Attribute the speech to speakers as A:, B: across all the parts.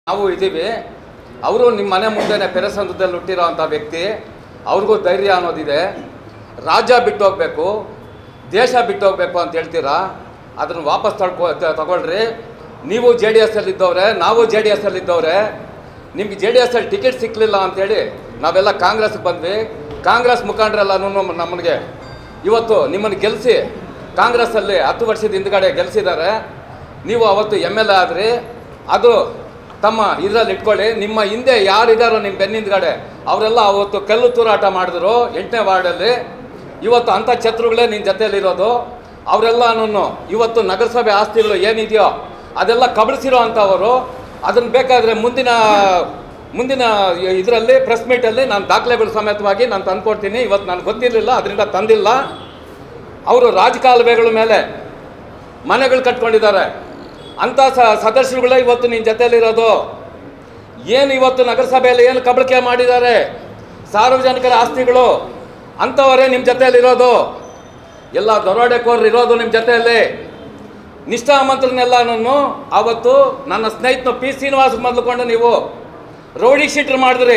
A: ನಾವು ಇದ್ದೀವಿ ಅವರು ನಿಮ್ಮ ಮನೆ ಮುಂದೆನೆ ಪೆರಸಂದ್ರದಲ್ಲಿ ಹುಟ್ಟಿರೋ ಅಂಥ ವ್ಯಕ್ತಿ ಅವ್ರಿಗೂ ಧೈರ್ಯ ಅನ್ನೋದಿದೆ ರಾಜ್ಯ ಬಿಟ್ಟು ಹೋಗ್ಬೇಕು ದೇಶ ಬಿಟ್ಟು ಹೋಗ್ಬೇಕು ಅಂತ ಹೇಳ್ತೀರಾ ಅದನ್ನು ವಾಪಸ್ ತಳ್ಕೊ ತ- ತಗೊಳ್ರಿ ನೀವು ಜೆ ಡಿ ಎಸ್ ಇದ್ದವ್ರೆ ನಾವು ಜೆ ಡಿ ಎಸ್ ಇದ್ದವ್ರೆ ನಿಮ್ಗೆ ಜೆ ಡಿ ಎಸ್ ಅಲ್ಲಿ ಟಿಕೆಟ್ ಸಿಕ್ಕಲಿಲ್ಲ ಅಂತೇಳಿ ನಾವೆಲ್ಲ ಕಾಂಗ್ರೆಸ್ಗೆ ಬಂದ್ವಿ ಕಾಂಗ್ರೆಸ್ ಮುಖಂಡರೆಲ್ಲನೂ ನಮಗೆ ಇವತ್ತು ನಿಮ್ಮನ್ನು ಗೆಲ್ಲಿಸಿ ಕಾಂಗ್ರೆಸ್ಸಲ್ಲಿ ಹತ್ತು ವರ್ಷದ ಹಿಂದ್ಗಡೆ ಗೆಲ್ಲಿಸಿದ್ದಾರೆ ನೀವು ಅವತ್ತು ಎಮ್ ಎಲ್ ಎ ಆದ್ರಿ ಅದು ತಮ್ಮ ಇದರಲ್ಲಿ ಇಟ್ಕೊಳ್ಳಿ ನಿಮ್ಮ ಹಿಂದೆ ಯಾರಿದ್ದಾರೋ ನಿಮ್ಮ ಬೆನ್ನಿಂದ್ಗಡೆ ಅವರೆಲ್ಲ ಅವತ್ತು ಕಲ್ಲು ತೂರಾಟ ಮಾಡಿದ್ರು ಎಂಟನೇ ವಾರ್ಡಲ್ಲಿ ಇವತ್ತು ಅಂಥ ಛತ್ರುಗಳೇ ನಿನ್ನ ಜೊತೆಯಲ್ಲಿರೋದು ಅವರೆಲ್ಲನೂ ಇವತ್ತು ನಗರಸಭೆ ಆಸ್ತಿಗಳು ಏನಿದೆಯೋ ಅದೆಲ್ಲ ಕಬಳಿಸಿರೋ ಅಂಥವರು ಅದನ್ನು ಬೇಕಾದರೆ ಮುಂದಿನ ಮುಂದಿನ ಇದರಲ್ಲಿ ಪ್ರೆಸ್ ಮೀಟಲ್ಲಿ ನಾನು ದಾಖಲೆಗಳು ಸಮೇತವಾಗಿ ನಾನು ತಂದ್ಕೊಡ್ತೀನಿ ಇವತ್ತು ನನಗೆ ಗೊತ್ತಿರಲಿಲ್ಲ ಅದರಿಂದ ತಂದಿಲ್ಲ ಅವರು ರಾಜಕಾಲುವೆಗಳ ಮೇಲೆ ಮನೆಗಳು ಕಟ್ಕೊಂಡಿದ್ದಾರೆ ಅಂಥ ಸ ಸದಸ್ಯರುಗಳೇ ಇವತ್ತು ನಿನ್ನ ಜೊತೆಯಲ್ಲಿರೋದು ಏನು ಇವತ್ತು ನಗರಸಭೆಯಲ್ಲಿ ಏನು ಕಬಳಿಕೆ ಮಾಡಿದ್ದಾರೆ ಸಾರ್ವಜನಿಕರ ಆಸ್ತಿಗಳು ಅಂಥವರೇ ನಿಮ್ಮ ಜೊತೆಯಲ್ಲಿರೋದು ಎಲ್ಲ ದರೋಡೆಕೋರರು ಇರೋದು ನಿಮ್ಮ ಜೊತೆಯಲ್ಲಿ ನಿಷ್ಠಾಮಂತ್ರನೆಲ್ಲನೂ ಆವತ್ತು ನನ್ನ ಸ್ನೇಹಿತನ ಪಿ ಶ್ರೀನಿವಾಸ್ ಮೊದಲುಕೊಂಡು ನೀವು ರೌಡಿ ಶೀಟ್ರ್ ಮಾಡಿದ್ರಿ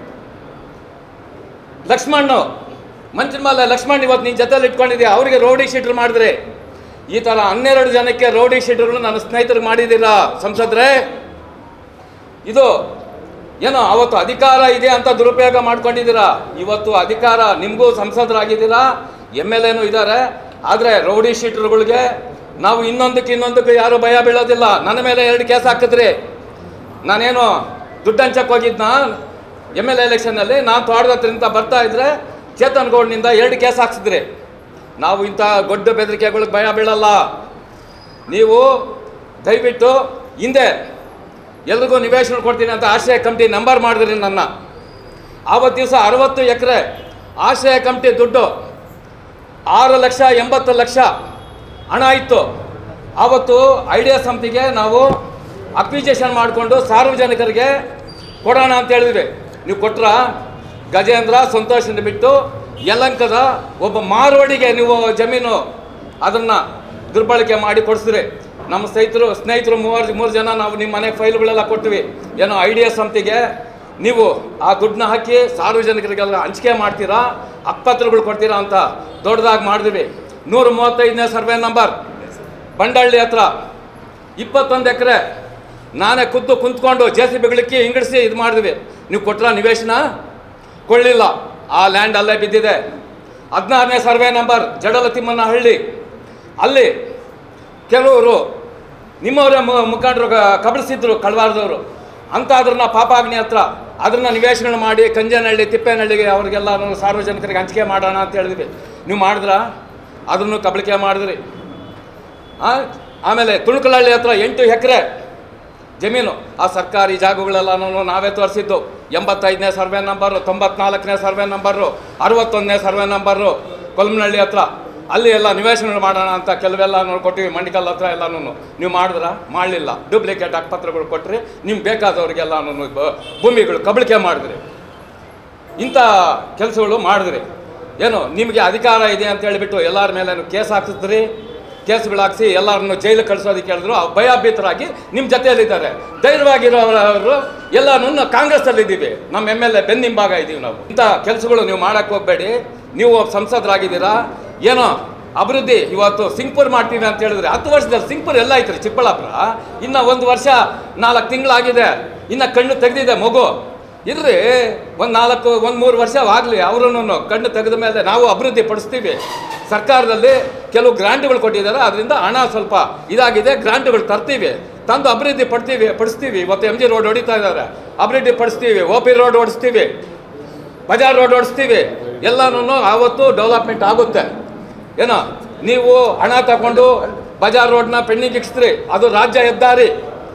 A: ಲಕ್ಷ್ಮಣ್ಣು ಮಂಚಿನ ಮೇಲೆ ಲಕ್ಷ್ಮಣ್ ಇವತ್ತು ನಿನ್ನ ಜೊತೆಲಿ ಇಟ್ಕೊಂಡಿದ್ಯಾ ಅವರಿಗೆ ರೌಡಿ ಶೀಟ್ರ್ ಮಾಡಿದ್ರಿ ಈ ಥರ ಹನ್ನೆರಡು ಜನಕ್ಕೆ ರೌಡಿ ಶೀಟ್ರ್ಗಳು ನನ್ನ ಸ್ನೇಹಿತರಿಗೆ ಮಾಡಿದ್ದೀರಾ ಸಂಸದ್ರೆ ಇದು ಏನೋ ಅವತ್ತು ಅಧಿಕಾರ ಇದೆ ಅಂತ ದುರುಪಯೋಗ ಮಾಡ್ಕೊಂಡಿದ್ದೀರಾ ಇವತ್ತು ಅಧಿಕಾರ ನಿಮಗೂ ಸಂಸದರಾಗಿದ್ದೀರಾ ಎಮ್ ಎಲ್ ಎನೂ ಇದ್ದಾರೆ ಆದರೆ ರೌಡಿ ಶೀಟ್ರುಗಳಿಗೆ ನಾವು ಇನ್ನೊಂದಕ್ಕೆ ಇನ್ನೊಂದಕ್ಕೆ ಯಾರು ಭಯ ಬೀಳೋದಿಲ್ಲ ನನ್ನ ಮೇಲೆ ಎರಡು ಕೇಸ್ ಹಾಕಿದ್ರಿ ನಾನೇನು ದುಡ್ಡು ಹಂಚಕ್ಕೆ ಹೋಗಿದ್ನ ಎಮ್ ಎಲ್ ಎಲೆಕ್ಷನ್ನಲ್ಲಿ ನಾನು ತೋಟದತ್ರಿಂದ ಬರ್ತಾ ಇದ್ರೆ ಚೇತನ್ ಗೌಡ್ನಿಂದ ಎರಡು ಕೇಸ್ ಹಾಕ್ಸಿದ್ರಿ ನಾವು ಇಂಥ ದೊಡ್ಡ ಬೆದರಿಕೆಗಳಿಗೆ ಭಯ ಬೀಳಲ್ಲ ನೀವು ದಯವಿಟ್ಟು ಹಿಂದೆ ಎಲ್ರಿಗೂ ನಿವೇಶನ ಕೊಡ್ತೀನಿ ಅಂತ ಆಶ್ರಯ ಕಮಿಟಿ ನಂಬರ್ ಮಾಡಿದ್ರಿ ನನ್ನ ಆವತ್ತು ದಿವಸ ಅರವತ್ತು ಎಕರೆ ಆಶ್ರಯ ಕಮಿಟಿ ದುಡ್ಡು ಆರು ಲಕ್ಷ ಎಂಬತ್ತು ಲಕ್ಷ ಹಣ ಇತ್ತು ಆವತ್ತು ಐಡಿಯಾ ಸಮಿತಿಗೆ ನಾವು ಅಪ್ಲಿಕೇಶನ್ ಮಾಡಿಕೊಂಡು ಸಾರ್ವಜನಿಕರಿಗೆ ಕೊಡೋಣ ಅಂತ ಹೇಳಿದ್ವಿ ನೀವು ಕೊಟ್ರ ಗಜೇಂದ್ರ ಸಂತೋಷನ ಬಿಟ್ಟು ಯಲಂಕದ ಒಬ್ಬ ಮಾರ್ವಾಡಿಗೆ ನೀವು ಜಮೀನು ಅದನ್ನು ದುರ್ಬಳಕೆ ಮಾಡಿ ಕೊಡಿಸಿದ್ರಿ ನಮ್ಮ ಸ್ನೇಹಿತರು ಸ್ನೇಹಿತರು ಮೂವರು ಮೂರು ಜನ ನಾವು ನಿಮ್ಮ ಮನೆ ಫೈಲ್ಗಳೆಲ್ಲ ಕೊಟ್ವಿ ಏನೋ ಐಡಿಯಾ ಸಮಿತಿಗೆ ನೀವು ಆ ದುಡ್ಡನ್ನ ಹಾಕಿ ಸಾರ್ವಜನಿಕರಿಗೆಲ್ಲ ಹಂಚಿಕೆ ಮಾಡ್ತೀರಾ ಅಪ್ಪತ್ರಗಳು ಕೊಡ್ತೀರಾ ಅಂತ ದೊಡ್ಡದಾಗಿ ಮಾಡಿದ್ವಿ ನೂರ ಮೂವತ್ತೈದನೇ ಸರ್ವೆ ನಂಬರ್ ಬಂಡಳ್ಳಿ ಹತ್ರ ಇಪ್ಪತ್ತೊಂದು ಎಕರೆ ನಾನೇ ಖುದ್ದು ಕುಂತ್ಕೊಂಡು ಜೆ ಸಿ ಬಿಗಳಿಕ್ಕಿ ಹಿಂಗಡಿಸಿ ಇದು ಮಾಡಿದ್ವಿ ನೀವು ಕೊಟ್ರ ನಿವೇಶನ ಕೊಳ್ಳಿಲ್ಲ ಆ ಲ್ಯಾಂಡ್ ಅಲ್ಲೇ ಬಿದ್ದಿದೆ ಹದಿನಾರನೇ ಸರ್ವೆ ನಂಬರ್ ಜಡಲತಿಮ್ಮನಹಳ್ಳಿ ಅಲ್ಲಿ ಕೆಲವರು ನಿಮ್ಮವರೇ ಮು- ಮುಖಂಡರು ಕ- ಕಬಳಿಸಿದ್ರು ಕಳವಾರದವರು ಅಂತ ಅದನ್ನ ಪಾಪಾಗ್ನಿ ಹತ್ರ ಅದನ್ನ ನಿವೇಶನ ಮಾಡಿ ಕಂಜನಹಳ್ಳಿ ತಿಪ್ಪೇನಹಳ್ಳಿಗೆ ಅವ್ರಿಗೆಲ್ಲ ಸಾರ್ವಜನಿಕರಿಗೆ ಹಂಚಿಕೆ ಮಾಡೋಣ ಅಂತ ಹೇಳಿದ್ವಿ ನೀವು ಮಾಡಿದ್ರಾ ಅದನ್ನು ಕಬಳಿಕೆ ಮಾಡಿದ್ರಿ ಆ? ಆಮೇಲೆ ತುಣುಕಲಹಳ್ಳಿ ಹತ್ರ ಎಂಟು ಎಕರೆ ಜಮೀನು ಆ ಸರ್ಕಾರಿ ಜಾಗಗಳೆಲ್ಲನೂ ನಾವೇ ತೋರಿಸಿದ್ದು ಎಂಬತ್ತೈದನೇ ಸರ್ವೆ ನಂಬರು ತೊಂಬತ್ನಾಲ್ಕನೇ ಸರ್ವೆ ನಂಬರು ಅರವತ್ತೊಂದನೇ ಸರ್ವೆ ನಂಬರು ಕೊಲ್ಮನಹಳ್ಳಿ ಹತ್ರ ಅಲ್ಲಿ ಎಲ್ಲ ನಿವೇಶನ ಮಾಡೋಣ ಅಂತ ಕೆಲವೆಲ್ಲ ಕೊಟ್ಟಿವಿ ಮಂಡಿಕಲ್ ಹತ್ರ ಎಲ್ಲನೂ ನೀವು ಮಾಡಿದ್ರ ಮಾಡಲಿಲ್ಲ ಡೂಪ್ಲಿಕೇಟ್ ಹಕ್ಕುಪತ್ರಗಳು ಕೊಟ್ಟರೆ ನಿಮ್ಗೆ ಬೇಕಾದವ್ರಿಗೆಲ್ಲನೂ ಭೂಮಿಗಳು ಕಬಳಿಕೆ ಮಾಡಿದ್ರಿ ಇಂಥ ಕೆಲಸಗಳು ಮಾಡಿದ್ರಿ ಏನು ನಿಮಗೆ ಅಧಿಕಾರ ಇದೆ ಅಂತ ಹೇಳಿಬಿಟ್ಟು ಎಲ್ಲರ ಮೇಲೆ ಕೇಸ್ ಹಾಕಿಸಿದ್ರಿ ಕೇಸ್ಗಳು ಹಾಕ್ಸಿ ಎಲ್ಲರನ್ನು ಜೈಲಿಗೆ ಕಳಿಸೋದಕ್ಕೆ ಹೇಳಿದ್ರು ಅವ್ರು ಭಯಭೀತರಾಗಿ ನಿಮ್ಮ ಜೊತೆಯಲ್ಲಿದ್ದಾರೆ ಧೈರ್ಯವಾಗಿರೋರು ಎಲ್ಲನೂ ಕಾಂಗ್ರೆಸ್ಸಲ್ಲಿದ್ದೀವಿ ನಮ್ಮ ಎಮ್ ಎಲ್ ಎ ಬೆನ್ನಿಂಬಾಗ ಇದ್ದೀವಿ ನಾವು ಇಂಥ ಕೆಲಸಗಳು ನೀವು ಮಾಡೋಕ್ಕೆ ಹೋಗಬೇಡಿ ನೀವು ಒಬ್ಬ ಸಂಸದರಾಗಿದ್ದೀರಾ ಏನೋ ಅಭಿವೃದ್ಧಿ ಇವತ್ತು ಸಿಂಗ್ಪುರ್ ಮಾಡ್ತೀವಿ ಅಂತ ಹೇಳಿದ್ರೆ ಹತ್ತು ವರ್ಷದಲ್ಲಿ ಸಿಂಗ್ಪುರ್ ಎಲ್ಲ ಐತ್ರಿ ಚಿಕ್ಕಬಳ್ಳಾಪುರ ಇನ್ನು ಒಂದು ವರ್ಷ ನಾಲ್ಕು ತಿಂಗಳಾಗಿದೆ ಇನ್ನು ಕಣ್ಣು ತೆಗೆದಿದೆ ಮಗು ಇಲ್ರಿ ಒಂದು ನಾಲ್ಕು ಒಂದು ಮೂರು ವರ್ಷ ಆಗಲಿ ಅವರೂ ಕಣ್ಣು ತೆಗೆದ ಮೇಲೆ ನಾವು ಅಭಿವೃದ್ಧಿ ಪಡಿಸ್ತೀವಿ ಸರ್ಕಾರದಲ್ಲಿ ಕೆಲವು ಗ್ರಾಂಟ್ಗಳು ಕೊಟ್ಟಿದ್ದಾರೆ ಅದರಿಂದ ಹಣ ಸ್ವಲ್ಪ ಇದಾಗಿದೆ ಗ್ರಾಂಟ್ಗಳು ತರ್ತೀವಿ ತಂದು ಅಭಿವೃದ್ಧಿ ಪಡ್ತೀವಿ ಪಡಿಸ್ತೀವಿ ಇವತ್ತು ಎಮ್ ಜಿ ರೋಡ್ ಹೊಡಿತಾ ಇದ್ದಾರೆ ಅಭಿವೃದ್ಧಿ ಪಡಿಸ್ತೀವಿ ಓ ಪಿ ರೋಡ್ ಓಡಿಸ್ತೀವಿ ಬಜಾರ್ ರೋಡ್ ಓಡಿಸ್ತೀವಿ ಎಲ್ಲನೂ ಆವತ್ತು ಡೆವಲಪ್ಮೆಂಟ್ ಆಗುತ್ತೆ ಏನೋ ನೀವು ಹಣ ತಗೊಂಡು ಬಜಾರ್ ರೋಡ್ನ ಪೆಂಡಿಂಗ್ ಇಕ್ಸ್ತ್ರಿ ಅದು ರಾಜ್ಯ ಹೆದ್ದಾರಿ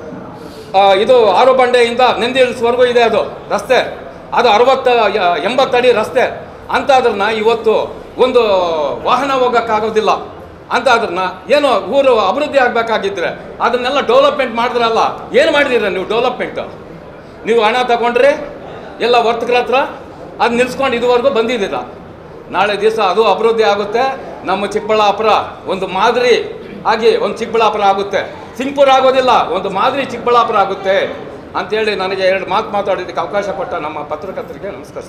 A: ಆ, ಇದು ಆರು ಬಂಡೆಯಿಂದ ನೆಂದಿಲ್ಸ್ವರೆಗೂ ಇದೆ ಅದು ರಸ್ತೆ ಅದು ಅರವತ್ತ ಎಂಬತ್ತಡಿ ರಸ್ತೆ ಅಂತ ಅದನ್ನ ಇವತ್ತು ಒಂದು ವಾಹನ ಹೋಗೋಕ್ಕಾಗೋದಿಲ್ಲ ಅಂತ ಅದನ್ನ ಏನೋ ಊರು ಅಭಿವೃದ್ಧಿ ಆಗಬೇಕಾಗಿದ್ರೆ ಅದನ್ನೆಲ್ಲ ಡೆವಲಪ್ಮೆಂಟ್ ಮಾಡಿದ್ರಲ್ಲ ಏನು ಮಾಡಿದ್ದೀರ ನೀವು ಡೆವಲಪ್ಮೆಂಟ್ ನೀವು ಹಣ ತಗೊಂಡ್ರಿ ಎಲ್ಲ ವರ್ತಕರ ಹತ್ರ ಅದು ನಿಲ್ಸ್ಕೊಂಡು ಇದುವರೆಗೂ ಬಂದಿದ್ದೀರ ನಾಳೆ ದಿವಸ ಅದು ಅಭಿವೃದ್ಧಿ ಆಗುತ್ತೆ ನಮ್ಮ ಚಿಕ್ಕಬಳ್ಳಾಪುರ ಒಂದು ಮಾದರಿ ಆಗಿ ಒಂದು ಚಿಕ್ಕಬಳ್ಳಾಪುರ ಆಗುತ್ತೆ ಸಿಂಗ್ಪುರ್ ಆಗೋದಿಲ್ಲ ಒಂದು ಮಾದರಿ ಚಿಕ್ಕಬಳ್ಳಾಪುರ ಆಗುತ್ತೆ ಅಂತೇಳಿ ನನಗೆ ಎರಡು ಮಾತು ಮಾತಾಡೋದಕ್ಕೆ ಅವಕಾಶ ಕೊಟ್ಟ ನಮ್ಮ ಪತ್ರಕರ್ತರಿಗೆ ನಮಸ್ಕಾರ